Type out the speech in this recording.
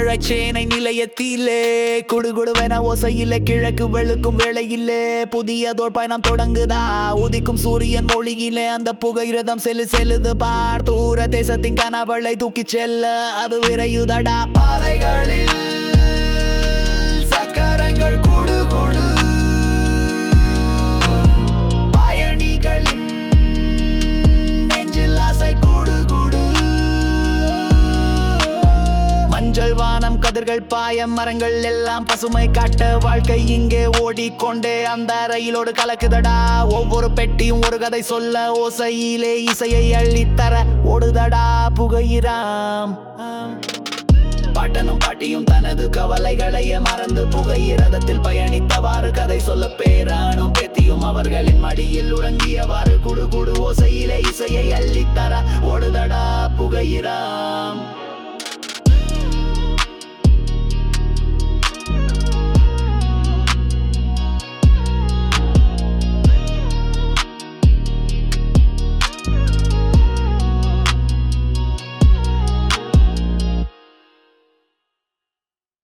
மழைச்சேனை நிலையத்திலே குடுகுடுவென ஓசையிலே கிழக்கு வெளுக்கும் வேளையிலே புதியதோர் பயணம் தொடங்குதா உதிக்கும் சூரியன் மொழியிலே அந்த புகையிரதம் செல்லு செல்லுது பார் தூர தேசத்தின் கனவளை தூக்கிச் செல்ல அது விரையுதடா பாறைகளில் சக்கரங்கள் குடு குடு பயணிகளின் நெஞ்சில் ஆசை குடு குடு மஞ்சள் வானம் கதிர்கள் பாயம் மரங்கள் எல்லாம் பசுமை காட்ட வாழ்க்கை இங்கே ஓடிக்கொண்டே அந்த ரயிலோடு கலக்குதடா ஒவ்வொரு பெட்டியும் ஒரு கதை சொல்ல ஓசையிலே இசையை அள்ளித்தர ஓடுதடா புகையிராம் பாட்டனும் பாட்டியும் தனது கவலைகளையே மறந்து புகையிரதத்தில் பயணித்தவாறு கதை சொல்ல பேரானும் பேத்தியும் அவர்களின் மடியில் உறங்கியவாறு குடு குடு ஓசையிலே இசையை அள்ளித்தர ஓடுதடா புகையிராம்